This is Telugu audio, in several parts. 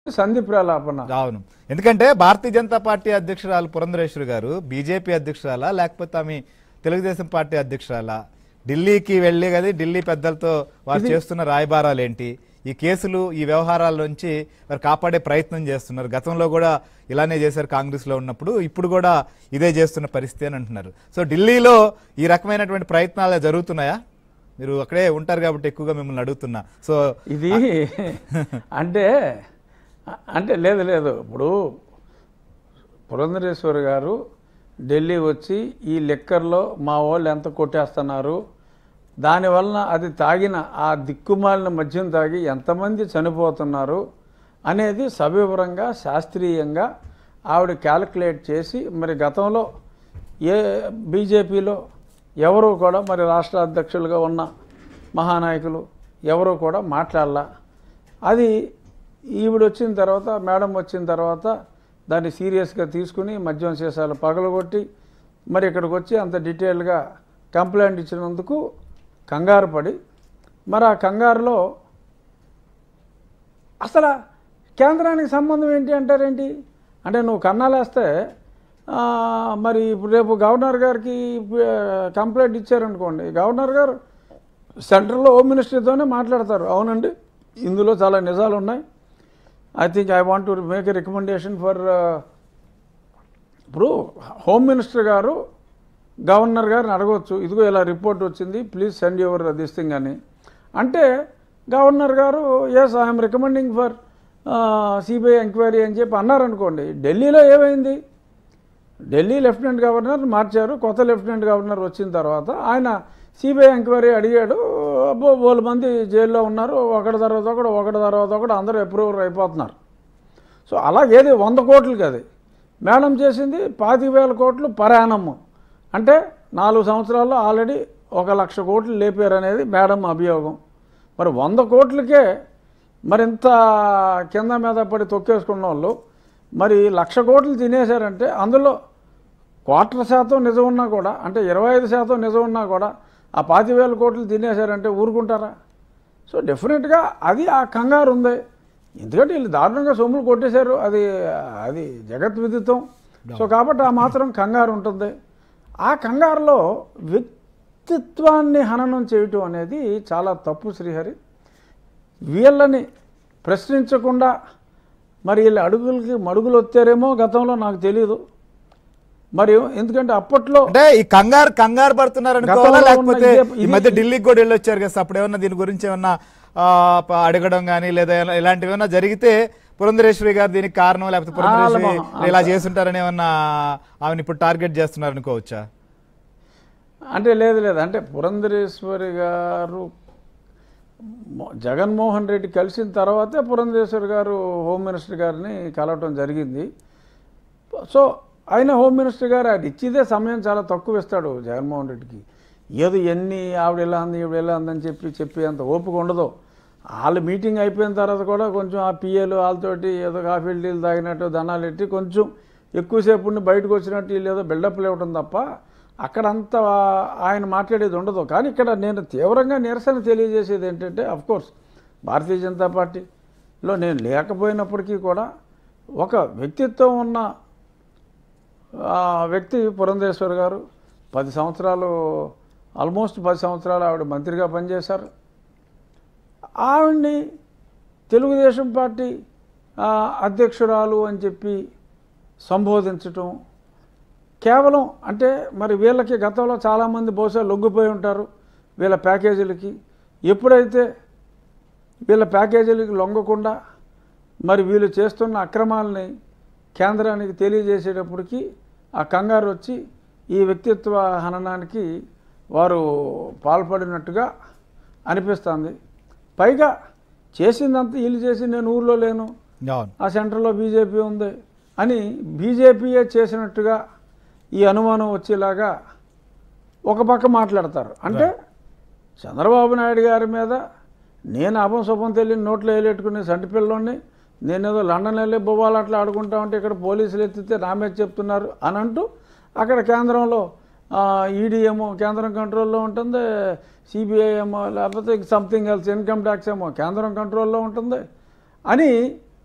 సంధి ప్రలాపన అవును ఎందుకంటే భారతీయ జనతా పార్టీ అధ్యక్షురాలు పురంధరేశ్వరి గారు బీజేపీ అధ్యక్షురాలా లేకపోతే ఆమె తెలుగుదేశం పార్టీ అధ్యక్షురాలా ఢిల్లీకి వెళ్ళి కదా ఢిల్లీ పెద్దలతో వారు చేస్తున్న రాయబారాలు ఏంటి ఈ కేసులు ఈ వ్యవహారాల నుంచి వారు కాపాడే ప్రయత్నం చేస్తున్నారు గతంలో కూడా ఇలానే చేశారు కాంగ్రెస్ లో ఉన్నప్పుడు ఇప్పుడు కూడా ఇదే చేస్తున్న పరిస్థితి అని అంటున్నారు సో ఢిల్లీలో ఈ రకమైనటువంటి ప్రయత్నాలు జరుగుతున్నాయా మీరు అక్కడే ఉంటారు కాబట్టి ఎక్కువగా మిమ్మల్ని అడుగుతున్నా సో ఇది అంటే అంటే లేదు లేదు ఇప్పుడు పురంధరేశ్వరి గారు ఢిల్లీ వచ్చి ఈ లెక్కర్లో మా వాళ్ళు ఎంత కొట్టేస్తున్నారు దానివలన అది తాగిన ఆ దిక్కుమాలిన మద్యం తాగి ఎంతమంది చనిపోతున్నారు అనేది సవివరంగా శాస్త్రీయంగా ఆవిడ క్యాలిక్యులేట్ చేసి మరి గతంలో ఏ బీజేపీలో ఎవరు కూడా మరి రాష్ట్ర అధ్యక్షులుగా ఉన్న మహానాయకులు ఎవరు కూడా మాట్లాడాల అది ఈవిడ వచ్చిన తర్వాత మేడం వచ్చిన తర్వాత దాన్ని సీరియస్గా తీసుకుని మద్యం సీసాలు పగలగొట్టి మరి ఇక్కడికి వచ్చి అంత డీటెయిల్గా కంప్లైంట్ ఇచ్చినందుకు కంగారు పడి మరి ఆ కంగారులో అసలు కేంద్రానికి సంబంధం ఏంటి అంటారేంటి అంటే నువ్వు కన్నాలేస్తే ఆ, మరి ఇప్పుడు రేపు గవర్నర్ గారికి ఆ, కంప్లైంట్ ఇచ్చారనుకోండి గవర్నర్ గారు సెంట్రల్లో హోమ్ మినిస్ట్రీతోనే మాట్లాడతారు అవునండి ఇందులో చాలా నిజాలు ఉన్నాయి I think I want to make a recommendation for ఇప్పుడు హోమ్ మినిస్టర్ గారు గవర్నర్ గారిని అడగవచ్చు ఇదిగో ఇలా రిపోర్ట్ వచ్చింది please send your this thing అని అంటే governor garu yes I'm recommending for CBI enquiry అని చెప్పి అన్నారనుకోండి ఢిల్లీలో ఏమైంది ఢిల్లీ లెఫ్టినెంట్ గవర్నర్ మార్చారు కొత్త లెఫ్టినెంట్ గవర్నర్ వచ్చిన తర్వాత ఆయన సిబిఐ ఎంక్వైరీ అడిగాడు అబ్బో బోలు మంది జైల్లో ఉన్నారు ఒకటి తర్వాత ఒకడు ఒకటి తర్వాత ఒకడు అందరూ అప్రూవర్ అయిపోతున్నారు సో అలాగేది వంద కోట్లకి అది మేడం చేసింది పాతిక వేల కోట్లు పరాణము అంటే నాలుగు సంవత్సరాల్లో ఆల్రెడీ ఒక లక్ష కోట్లు లేపారనేది మేడం అభియోగం మరి వంద కోట్లకే మరింత కింద మీద పడి తొక్కేసుకున్న వాళ్ళు మరి లక్ష కోట్లు తినేశారంటే అందులో క్వార్టర్ శాతం నిజం ఉన్నా కూడా అంటే ఇరవై ఐదు శాతం నిజం ఉన్నా కూడా ఆ పాతి వేల కోట్లు తినేశారంటే ఊరుకుంటారా సో డెఫినెట్గా అది ఆ కంగారు ఉంది ఎందుకంటే వీళ్ళు దారుణంగా సొమ్ములు కొట్టేశారు అది అది జగత్ విదితం సో కాబట్టి ఆ మాత్రం కంగారు ఉంటుంది ఆ కంగారులో వ్యక్తిత్వాన్ని హననం చేయటం అనేది చాలా తప్పు శ్రీహరి వీళ్ళని ప్రశ్నించకుండా మరి వీళ్ళ అడుగులకి మడుగులు వచ్చారేమో గతంలో నాకు తెలియదు మరి ఎందుకంటే అప్పట్లో అంటే ఈ కంగారు కంగారు పడుతున్నారు అనుకోవాలా గతంలో ఉన్న లేకపోతే ఇదే- ఈ ఇది- మధ్య ఢిల్లీకి కూడా వెళ్ళొచ్చారు కదా అప్పుడు ఏమన్నా దీని గురించి ఏమన్నా ఆ, ప- అడగడం కానీ లేదా ఏమన్నా- ఇలాంటివి ఏమన్నా జరిగితే పురంధరేశ్వరి గారు దీనికి కారణం లేకపోతే పురంధరేశ్వరి ఆలమ- ఇలా చేస్తుంటారని ఏమన్నా ఆమెను ఇప్పుడు టార్గెట్ చేస్తున్నారు అనుకోవచ్చా అంటే లేదు లేదు అంటే పురంధరేశ్వరి గారు మొ- జగన్మోహన్ రెడ్డి కలిసిన తర్వాతే పురంధరేశ్వరి గారు హోమ్ మినిస్టర్ గారిని కలవటం జరిగింది సో ఆయన హోమ్ మినిస్టర్ గారు ఆయన ఇచ్చేదే సమయం చాలా తక్కువ ఇస్తాడు జగన్మోహన్ రెడ్డికి ఏదో ఎన్ని ఆవిడ ఎలా అంది ఈవిడ ఎలా అందని చెప్పి చెప్పి అంత ఓపిక ఉండదు వాళ్ళు మీటింగ్ అయిపోయిన తర్వాత కూడా కొంచెం ఆ పిఏలు వాళ్ళతోటి ఏదో కాఫీ టీలు తాగినట్టు దండాలు ఎట్టి కొంచెం ఎక్కువసేపు ఉండి బయటకు వచ్చినట్టు వీళ్ళు ఏదో బిల్డప్లు ఇవ్వడం తప్ప అక్కడంతా ఆయన మాట్లాడేది ఉండదు కానీ ఇక్కడ నేను తీవ్రంగా నిరసన తెలియజేసేది ఏంటంటే కోర్స్ భారతీయ జనతా పార్టీలో నేను లేకపోయినప్పటికీ కూడా ఒక వ్యక్తిత్వం ఉన్న ఆ వ్యక్తి పురంధేశ్వర్ గారు పది సంవత్సరాలు ఆల్మోస్ట్ పది సంవత్సరాలు ఆవిడ మంత్రిగా పనిచేశారు ఆవిడ్ని తెలుగుదేశం పార్టీ ఆ, అధ్యక్షురాలు అని చెప్పి సంబోధించటం కేవలం అంటే మరి వీళ్ళకి గతంలో చాలామంది బహుశా లొంగిపోయి ఉంటారు వీళ్ళ ప్యాకేజీలకి ఎప్పుడైతే వీళ్ళ ప్యాకేజీలకి లొంగకుండా మరి వీళ్ళు చేస్తున్న అక్రమాలని కేంద్రానికి తెలియజేసేటప్పటికి ఆ కంగారు వచ్చి ఈ వ్యక్తిత్వ హననానికి వారు పాల్పడినట్టుగా అనిపిస్తుంది పైగా చేసిందంతా వీళ్ళు చేసి నేను ఊర్లో లేను అవును ఆ సెంటర్లో బీజేపీ ఉంది అని బీజేపీయే చేసినట్టుగా ఈ అనుమానం వచ్చేలాగా ఒక పక్క మాట్లాడతారు అంటే చంద్రబాబు నాయుడు గారి మీద నేను అపం శుభం తెలియని నోట్లో వేలెట్టుకునే సంటి పిల్లోని నేనేదో లండన్ వెళ్ళి బొవ్వాలు అట్లా ఆడుకుంటా ఉంటే ఇక్కడ పోలీసులు ఎత్తితే నా మీద చెప్తున్నారు అని అంటూ అక్కడ కేంద్రంలో ఈడీ ఏమో కేంద్రం కంట్రోల్లో ఉంటుంది సిబిఐ ఏమో లేకపోతే సంథింగ్ ఎల్స్ ఇన్కమ్ ట్యాక్స్ ఏమో కేంద్రం కంట్రోల్లో ఉంటుంది అని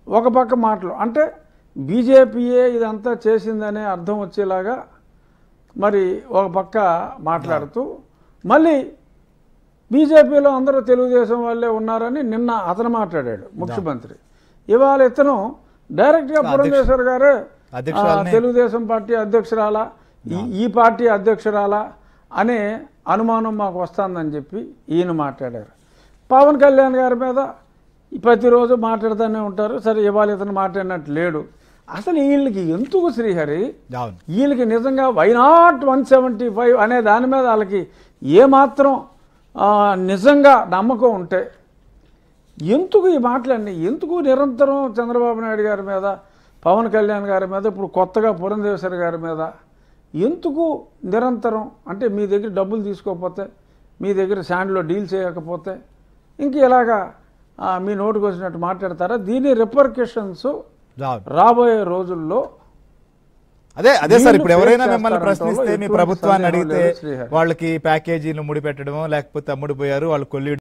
ఒక పక్క మాటలు అంటే బీజేపీయే ఇదంతా చేసిందనే అర్థం వచ్చేలాగా మరి ఒక పక్క మాట్లాడుతూ మళ్ళీ బీజేపీలో అందరూ తెలుగుదేశం వాళ్ళే ఉన్నారని నిన్న అతను మాట్లాడాడు ముఖ్యమంత్రి ఇవాళ ఇతను డైరెక్ట్గా పురంధేశ్వర్ గారే ఆ, అధ్యక్షురాలనే- తెలుగుదేశం పార్టీ అధ్యక్షురాలా ఈ- ఈ పార్టీ అధ్యక్షురాలా అనే అనుమానం మాకు వస్తుందని చెప్పి ఈయన మాట్లాడారు పవన్ కళ్యాణ్ గారి మీద ప్రతిరోజు మాట్లాడుతూనే ఉంటారు సరే ఇవాళ ఇతను మాట్లాడినట్టు లేడు అసలు వీళ్ళకి ఎందుకు శ్రీహరి అవును వీళ్ళకి నిజంగా why not one seventy five అనే దాని మీద వాళ్ళకి ఏమాత్రం ఆ, నిజంగా నమ్మకం ఉంటే ఎందుకు ఈ మాటలన్నీ ఎందుకు నిరంతరం చంద్రబాబు నాయుడు గారి మీద పవన్ కళ్యాణ్ గారి మీద ఇప్పుడు కొత్తగా పురంధేశ్వరి గారి మీద ఎందుకు నిరంతరం అంటే మీ దగ్గర డబ్బులు తీసుకోకపోతే మీ దగ్గర శాండ్లో డీల్ చేయకపోతే ఇంక ఇలాగా ఆ, మీ నోటికి వచ్చినట్టు మాట్లాడతారా దీని రిపర్కిషన్స్ అవును రాబోయే రోజుల్లో అదే అదే సార్ వీళ్ళు ఇప్పుడు ఎవరైనా face మిమ్మల్ని చేస్తారంటారో ప్రశ్నిస్తే మీ ఎటువంటి ప్రభుత్వాన్ని సందేహం అడిగితే లేదు శ్రీహరి. వాళ్ళకి ప్యాకేజీలు ముడి పెట్టడమో లేకపోతే అమ్ముడు పోయారు వాళ్ళు కొల్లి